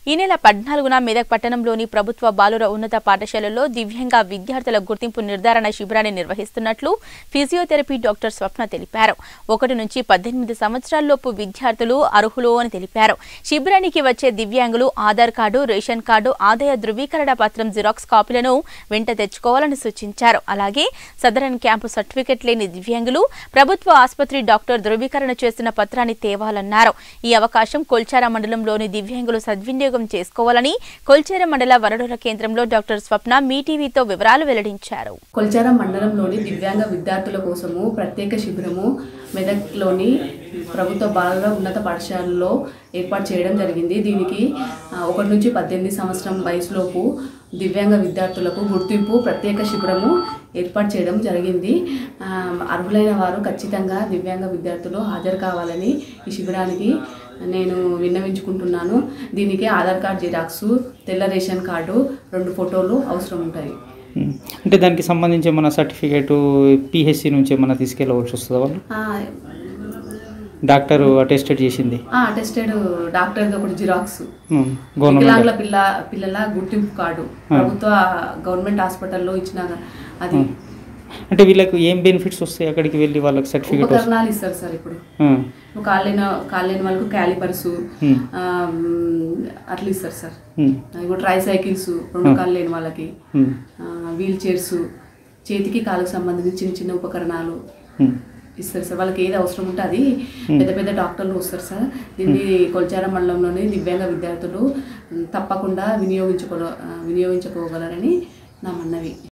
ఈ నెల పద్నాలుగున మెదక్ పట్టణంలోని ప్రభుత్వ బాలుర ఉన్నత పాఠశాలలో దివ్యాంగ విద్యార్థుల గుర్తింపు నిర్ధారణ శిబిరాన్ని నిర్వహిస్తున్నట్లు ఫిజియోథెరపీ డాక్టర్ స్వప్న తెలిపారు ఒకటి నుంచి పద్దెనిమిది సంవత్సరాల్లోపు విద్యార్థులు అర్హులు అని తెలిపారు శిబిరానికి వచ్చే దివ్యాంగులు ఆధార్ కార్డు రేషన్ కార్డు ఆదాయ ధృవీకరణ పత్రం జిరాక్స్ కాపీలను వెంట తెచ్చుకోవాలని సూచించారు అలాగే సదరన్ క్యాంపు సర్టిఫికెట్ లేని దివ్యాంగులు ప్రభుత్వ ఆసుపత్రి డాక్టర్ ధృవీకరణ చేసిన పత్రాన్ని తేవాలన్నారు ఈ అవకాశం కొల్చార మండలంలోని దివ్యాంగులు సద్వినియోగం చేసుకోవాలని కొల్చార మండల వరడోల కేంద్రంలో డాక్టర్ స్వప్న మీ టీవీతో వివరాలు వెల్లడించారు కొల్చారం మండలంలోని దివ్యాంగ విద్యార్థుల కోసము ప్రత్యేక శిబిరము మెదక్లోని ప్రభుత్వ బాలల ఉన్నత పాఠశాలలో ఏర్పాటు చేయడం జరిగింది దీనికి ఆ, ఒకటి నుంచి పద్దెనిమిది సంవత్సరం వయసులోపు దివ్యాంగ విద్యార్థులకు గుర్తింపు ప్రత్యేక శిబిరము ఏర్పాటు చేయడం జరిగింది ఆ, అర్హులైన వారు ఖచ్చితంగా దివ్యాంగ విద్యార్థులు హాజరు కావాలని ఈ శిబిరానికి నేను విన్నవించుకుంటున్నాను దీనికి ఆధార్ కార్డ్ జిరాక్స్ తెల్ల రేషన్ కార్డు రెండు ఫోటోలు అవసరం ఉంటాయి ఉమ్. అంటే దానికి సంబంధించి ఏమైనా సర్టిఫికేట్ పిహెచ్సి నుంచి ఏమైనా తీసుకెళ్ళవలసి వస్తుందా వాళ్ళు ఆ, డాక్టర్ అటెస్టెడ్ చేసింది ఆ, అటెస్టెడ్ డాక్టర్ది ఒకటి జిరాక్స్ ఉమ్. గవర్నమెంట్ వికలాంగుల పిల్ల పిల్లల గుర్తింపు కార్డు ప్రభుత్వ గవర్నమెంట్ హాస్పిటల్లో ఇచ్చిన అది అంటే వీళ్ళకి ఏం బెనిఫిట్స్ వస్తాయి అక్కడికి వెళ్ళి వాళ్ళకి సర్టిఫికేట్ వస్తుంది ఉపకరణాలు ఇస్తారు సార్ ఇప్పుడు కాళ్ళైన కాళ్ళైన వాళ్ళకు క్యాలిపర్స్ Hmm. అట్లా ఇస్తారు సార్ ఇంకో ట్రై సైకిల్స్ రెండు కాళ్ళు లేని వాళ్ళకి వీల్ చైర్స్ చేతికి కాళ్ళకు సంబంధించిన చిన్న చిన్న ఉపకరణాలు ఇస్తారు సార్ వాళ్ళకి ఏది అవసరం ఉంటే అది పెద్ద పెద్ద డాక్టర్లు వస్తారు సార్ దీన్ని కొల్చార మండలంలోని దివ్యాంగ విద్యార్థులు తప్పకుండా వినియోగించుకో వినియోగించుకోగలరని నా మన్నవి